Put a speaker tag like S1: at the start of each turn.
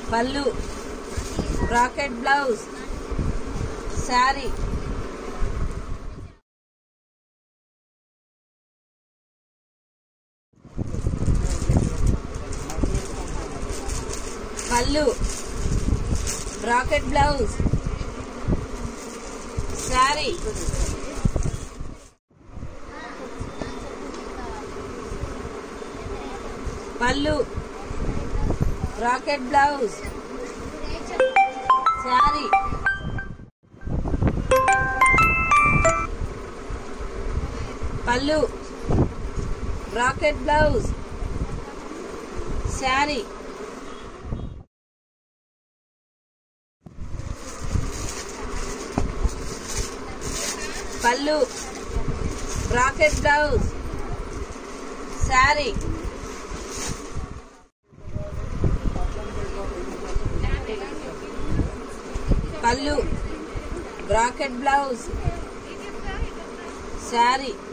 S1: పళ్ళు bracket blouse sari పళ్ళు bracket blouse sari పళ్ళు బ్రాకెట్ బ్లౌజ్ శారీ పళ్ళు బ్రాకెట్ బ్లౌజ్ శారీ పళ్ళు బ్రాకెట్ బ్లౌజ్ శారీ పళ్ళు బ్రాకెట్ బ్లౌజ్ శారీ